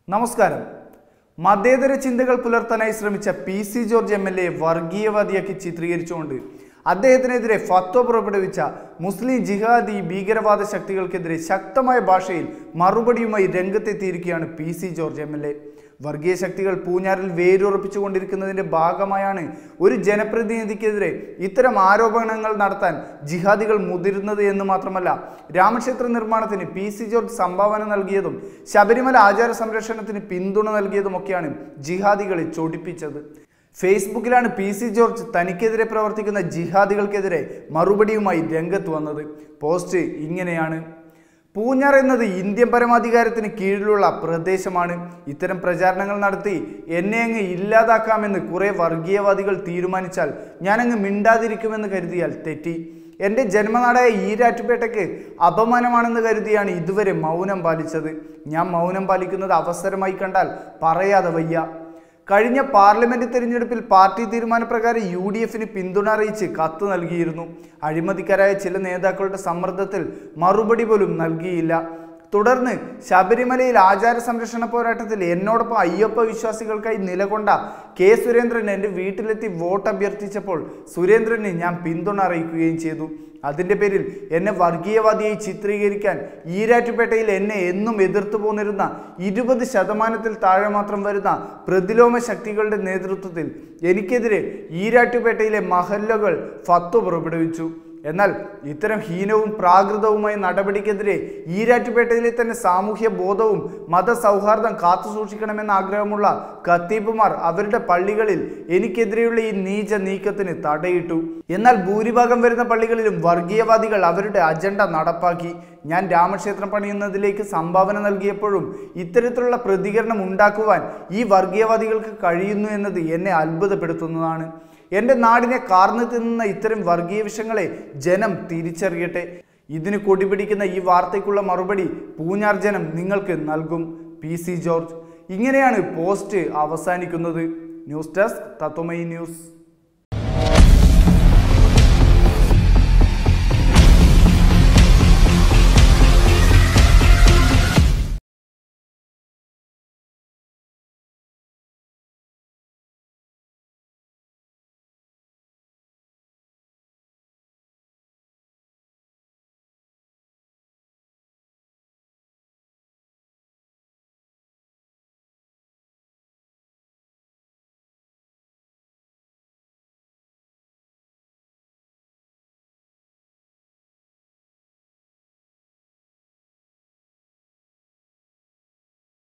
നമസ്കാരം മതേതര ചിന്തകൾ പുലർത്താനായി ശ്രമിച്ച P C George M L A വർഗീയവാദിയാക്കി ചിത്രീകരിച്ചുകൊണ്ട് അദ്ദേഹത്തിനെതിരെ ഫത്വ പുറപ്പെടുവിച്ച മുസ്ലിം ജിഹാദി ഭീകരവാദ ശക്തികൾക്കെതിരെ ശക്തമായ ഭാഷയിൽ മറുപടിയുമായി രംഗത്തെത്തിയിരിക്കുകയാണ് P C George M L A വർഗീയ ശക്തികൾ പൂഞ്ഞാറിൽ വേരുറപ്പിച്ചുകൊണ്ടിരിക്കുന്നതിന്റെ ഭാഗമായാണ് ഒരു ജനപ്രതിനിധിക്കെതിരെ ഇത്തരം ആരോപണങ്ങൾ നടത്താൻ ജിഹാദികൾ മുതിരുന്നത് എന്ന് മാത്രമല്ല രാമക്ഷേത്ര നിർമ്മാണത്തിന് പി സി ജോർജ് സംഭാവന നൽകിയതും ശബരിമല ആചാര സംരക്ഷണത്തിന് പിന്തുണ നൽകിയതുമൊക്കെയാണ് ജിഹാദികളെ ചൊടിപ്പിച്ചത് ഫേസ്ബുക്കിലാണ് പി സി ജോർജ് തനിക്കെതിരെ പ്രവർത്തിക്കുന്ന ജിഹാദികൾക്കെതിരെ മറുപടിയുമായി രംഗത്ത് വന്നത് പോസ്റ്റ് ഇങ്ങനെയാണ് പൂഞ്ഞാർ എന്നത് ഇന്ത്യൻ പരമാധികാരത്തിന് കീഴിലുള്ള പ്രദേശമാണ് ഇത്തരം പ്രചാരണങ്ങൾ നടത്തി എന്നെ അങ്ങ് ഇല്ലാതാക്കാമെന്ന് കുറെ വർഗീയവാദികൾ തീരുമാനിച്ചാൽ ഞാനങ്ങ് മിണ്ടാതിരിക്കുമെന്ന് കരുതിയാൽ തെറ്റി എൻ്റെ ജന്മനാടായ ഈരാറ്റുപേട്ടയ്ക്ക് അപമാനമാണെന്ന് കരുതിയാണ് ഇതുവരെ മൗനം പാലിച്ചത് ഞാൻ മൗനം പാലിക്കുന്നത് അവസരമായി കണ്ടാൽ പറയാതെ വയ്യ കഴിഞ്ഞ പാർലമെന്റ് തെരഞ്ഞെടുപ്പിൽ പാർട്ടി തീരുമാനപ്രകാരം യു ഡി എഫിന് പിന്തുണ അറിയിച്ച് കത്ത് നൽകിയിരുന്നു അഴിമതിക്കാരായ ചില നേതാക്കളുടെ സമ്മർദ്ദത്തിൽ മറുപടി പോലും നൽകിയില്ല തുടർന്ന് ശബരിമലയിൽ ആചാര സംരക്ഷണ പോരാട്ടത്തിൽ എന്നോടൊപ്പം അയ്യപ്പ വിശ്വാസികൾക്കായി നിലകൊണ്ട കെ സുരേന്ദ്രൻ എൻ്റെ വീട്ടിലെത്തി വോട്ട് അഭ്യർത്ഥിച്ചപ്പോൾ സുരേന്ദ്രന് ഞാൻ പിന്തുണ അറിയിക്കുകയും ചെയ്തു അതിൻ്റെ പേരിൽ എന്നെ വർഗീയവാദിയായി ചിത്രീകരിക്കാൻ ഈരാറ്റുപേട്ടയിൽ എന്നെ എന്നും എതിർത്തു പോന്നിരുന്ന ഇരുപത് ശതമാനത്തിൽ താഴെ മാത്രം വരുന്ന പ്രതിലോമ ശക്തികളുടെ നേതൃത്വത്തിൽ എനിക്കെതിരെ ഈരാറ്റുപേട്ടയിലെ മഹല്ലകൾ ഫത്വ പുറപ്പെടുവിച്ചു എന്നാൽ ഇത്തരം ഹീനവും പ്രാകൃതവുമായ നടപടിക്കെതിരെ ഈരാറ്റുപേട്ടയിലെ തന്നെ സാമൂഹ്യ ബോധവും മതസൗഹാർദ്ദം കാത്തുസൂക്ഷിക്കണമെന്ന ആഗ്രഹമുള്ള ഖത്തീബുമാർ അവരുടെ പള്ളികളിൽ എനിക്കെതിരെയുള്ള ഈ നീച നീക്കത്തിന് തടയിട്ടു എന്നാൽ ഭൂരിഭാഗം വരുന്ന പള്ളികളിലും വർഗീയവാദികൾ അവരുടെ അജണ്ട നടപ്പാക്കി ഞാൻ രാമക്ഷേത്രം പണിയുന്നതിലേക്ക് സംഭാവന നൽകിയപ്പോഴും ഇത്തരത്തിലുള്ള പ്രതികരണം ഉണ്ടാക്കുവാൻ ഈ വർഗീയവാദികൾക്ക് കഴിയുന്നു എന്നത് എന്നെ അത്ഭുതപ്പെടുത്തുന്നതാണ് എൻ്റെ നാടിനെ കാർന്നു തിന്നുന്ന ഇത്തരം വർഗീയ വിഷയങ്ങളെ ജനം തിരിച്ചറിയട്ടെ ഇതിന് കൊടിപിടിക്കുന്ന ഈ വാർത്തയ്ക്കുള്ള മറുപടി പൂഞ്ഞാർ ജനം നിങ്ങൾക്ക് നൽകും പി സി ജോർജ് ഇങ്ങനെയാണ് പോസ്റ്റ് അവസാനിക്കുന്നത് ന്യൂസ് ഡെസ്ക് തത്വമയി ന്യൂസ്